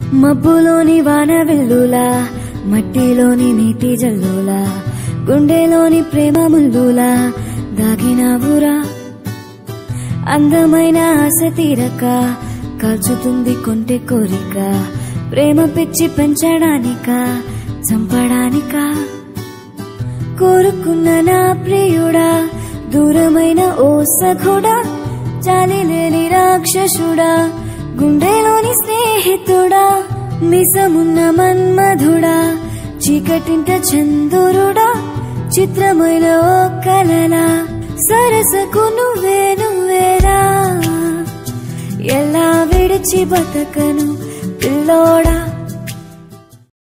మబ్బులోని వాన వెల్లులా మట్టిలోని నీటి జల్లులా గుండెలోని ప్రేమ ముల్లులా దాగినావురా అందమైన ఆశ తీరక కాల్చుతుంది కొంటె కోరిక ప్రేమ పిచ్చి పెంచడానిక చంపడానిక కోరుకున్న నా ప్రియుడా దూరమైన ఓ సఖుడా చాలి లేని రాక్షసుడా గుండెలోని స్నేహితుడా మిసమున్న మన్మధుడా చీకటింట చందురుడా చిత్రమైన ఓ కలలా సరసకు నువ్వే నువ్వేరా ఎలా విడిచి బతకను పిల్లోడా